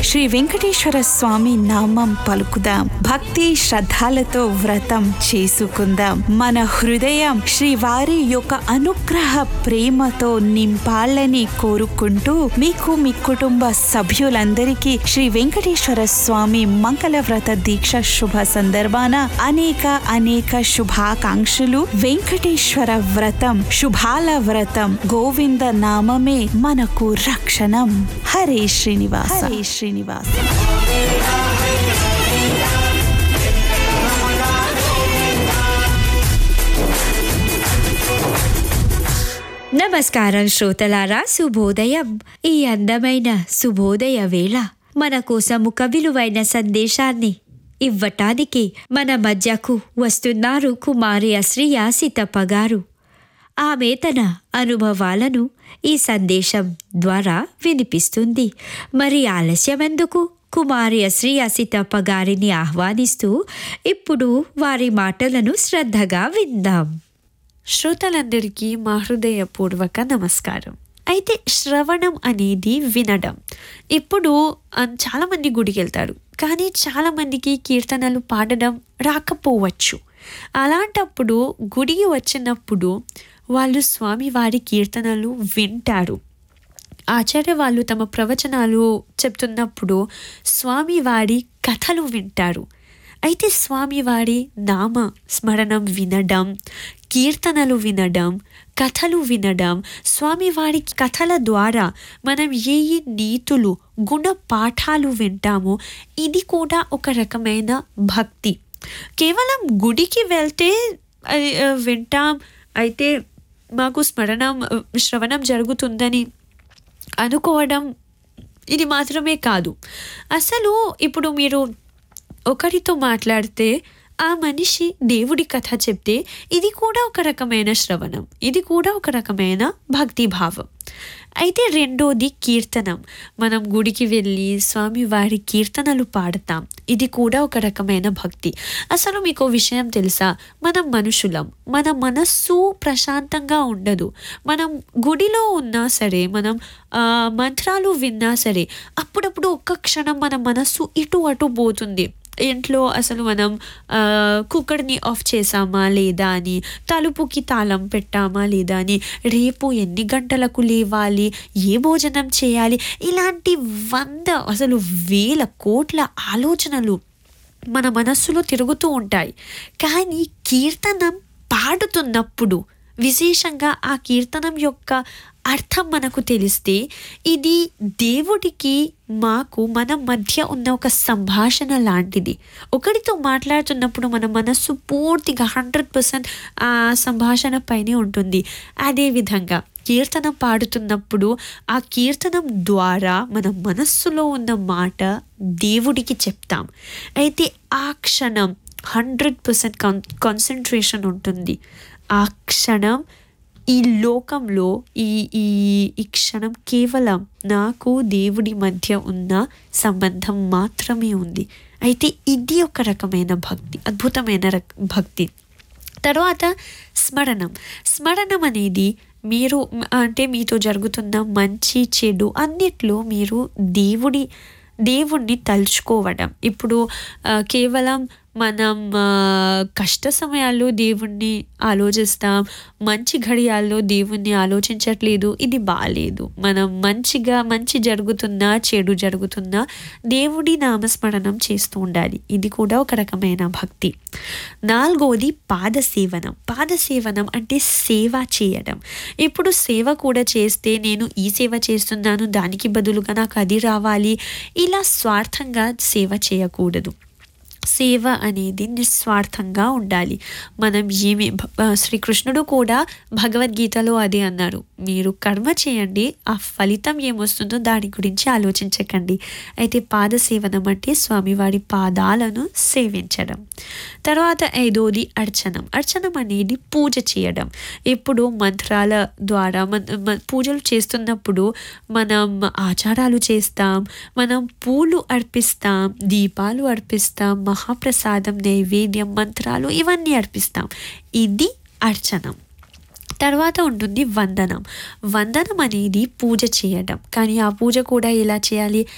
శ్రీ వెంకటేశ్వర స్వామి నామం పలుకుదాం భక్తి శ్రద్ధలతో వ్రతం చేసుకుందాం మన హృదయం శ్రీవారి యొక్క అనుగ్రహ ప్రేమతో నింపాలని కోరుకుంటూ మీకు మీ కుటుంబ సభ్యులందరికీ శ్రీ వెంకటేశ్వర స్వామి మంగళ వ్రత దీక్ష శుభ సందర్భాన అనేక అనేక శుభాకాంక్షలు వెంకటేశ్వర వ్రతం శుభాల వ్రతం గోవింద నామమే మనకు రక్షణం హరే శ్రీనివాస హరే శ్రీనివాస నమస్కారం శ్రోతలారా శుభోదయం ఈ అందమైన శుభోదయ వేళ మన కోసం ఒక విలువైన సందేశాన్ని ఇవ్వటానికి మన మధ్యకు వస్తున్నారు కుమారి అశ్రియ సీతప్ప గారు ఆమె తన అనుభవాలను ఈ సందేశం ద్వారా వినిపిస్తుంది మరి ఆలస్యం ఎందుకు కుమారి అశ్రియ సీతప్ప గారిని ఆహ్వానిస్తూ ఇప్పుడు వారి మాటలను శ్రద్ధగా విందాం శ్రోతలందరికీ మా హృదయపూర్వక నమస్కారం అయితే శ్రవణం అనేది వినడం ఇప్పుడు అన్- చాలామంది గుడికి వెళ్తారు కానీ చాలామందికి కీర్తనలు పాడడం రాకపోవచ్చు అలాంటప్పుడు గుడికి వచ్చినప్పుడు వాళ్ళు స్వామివారి కీర్తనలు వింటారు ఆచార్య వాళ్ళు తమ ప్రవచనాలు చెప్తున్నప్పుడు స్వామివారి కథలు వింటారు అయితే స్వామివారి నామ స్మరణం వినడం కీర్తనలు వినడం కథలు వినడం స్వామివారి కథల ద్వారా మనం ఏ ఏ నీతులు గుణ పాఠాలు వింటామో ఇది కూడా ఒక రకమైన భక్తి కేవలం గుడికి వెళ్తే అది, ఆ, వింటాం అయితే మాకు స్మరణం ఆ, శ్రవణం జరుగుతుందని అనుకోవడం ఇది మాత్రమే కాదు అసలు ఇప్పుడు మీరు ఒకరితో మాట్లాడితే ఆ మనిషి దేవుడి కథ చెప్తే ఇది కూడా ఒక రకమైన శ్రవణం ఇది కూడా ఒక రకమైన భక్తి భావం అయితే రెండోది కీర్తనం మనం గుడికి వెళ్ళి స్వామివారి కీర్తనలు పాడతాం ఇది కూడా ఒక రకమైన భక్తి అసలు మీకు విషయం తెలుసా మనం మనుషులం మన మనస్సు ప్రశాంతంగా ఉండదు మనం గుడిలో ఉన్నా సరే మనం ఆ, మంత్రాలు విన్నా సరే అప్పుడప్పుడు ఒక్క క్షణం మన మనస్సు ఇటు అటు పోతుంది ఇంట్లో అసలు మనం ఆ, కుక్కర్ని ఆఫ్ చేసామా లేదా అని తలుపుకి తాళం పెట్టామా లేదా అని రేపు ఎన్ని గంటలకు లేవాలి ఏ భోజనం చేయాలి ఇలాంటి వంద అసలు వేల కోట్ల ఆలోచనలు మన మనస్సులో తిరుగుతూ ఉంటాయి కానీ కీర్తనం పాడుతున్నప్పుడు విశేషంగా ఆ కీర్తనం యొక్క అర్థం మనకు తెలిస్తే ఇది దేవుడికి మాకు మన మధ్య ఉన్న ఒక సంభాషణ లాంటిది ఒకరితో మాట్లాడుతున్నప్పుడు మన మనస్సు పూర్తిగా హండ్రెడ్ పర్సెంట్ ఆ సంభాషణ పైనే ఉంటుంది అదేవిధంగా కీర్తనం పాడుతున్నప్పుడు ఆ కీర్తనం ద్వారా మన మనస్సులో ఉన్న మాట దేవుడికి చెప్తాం అయితే ఆ క్షణం హండ్రెడ్ పర్సెంట్ కాన్ కాన్సన్ట్రేషన్ ఉంటుంది ఆ క్షణం ఈ లోకంలో ఈ ఈ ఈ క్షణం కేవలం నాకు దేవుడి మధ్య ఉన్న సంబంధం మాత్రమే ఉంది అయితే ఇది ఒక రకమైన భక్తి అద్భుతమైన రక భక్తి తర్వాత స్మరణం స్మరణం అనేది మీరు మ- అంటే మీతో జరుగుతున్న మంచి చెడు అన్నిట్లో మీరు దేవుడి దేవుణ్ణి తలుచుకోవడం ఇప్పుడు ఆ, కేవలం మనం ఆ, కష్ట సమయాల్లో దేవుణ్ణి ఆలోచిస్తాం మంచి ఘడియాల్లో దేవుణ్ణి ఆలోచించట్లేదు ఇది బాగాలేదు మనం మంచిగా మంచి జరుగుతున్నా చెడు జరుగుతున్నా దేవుడి నామస్మరణం చేస్తూ ఉండాలి ఇది కూడా ఒక రకమైన భక్తి నాలుగోది పాదసేవనం పాదసేవనం అంటే సేవ చేయడం ఇప్పుడు సేవ కూడా చేస్తే నేను ఈ సేవ చేస్తున్నాను దానికి బదులుగా నాకు అది రావాలి ఇలా స్వార్థంగా సేవ చేయకూడదు సేవ అనేది నిస్వార్థంగా ఉండాలి మనం ఏమి భ- ఆ, శ్రీకృష్ణుడు కూడా భగవద్గీతలో అదే అన్నారు మీరు కర్మ చేయండి ఆ ఫలితం ఏమొస్తుందో దాని గురించి ఆలోచించకండి అయితే పాద సేవనం అంటే స్వామివారి పాదాలను సేవించడం తర్వాత ఐదోది అర్చనం అర్చనం అనేది పూజ చేయడం ఇప్పుడు మంత్రాల ద్వారా మన మన- పూజలు చేస్తున్నప్పుడు మనం ఆచారాలు చేస్తాం మనం పూలు అర్పిస్తాం దీపాలు అర్పిస్తాం మహాప్రసాదం నైవేద్యం మంత్రాలు ఇవన్నీ అర్పిస్తాం ఇది అర్చనం తర్వాత ఉంటుంది వందనం వందనం అనేది పూజ చేయడం కానీ ఆ పూజ కూడా ఎలా చేయాలి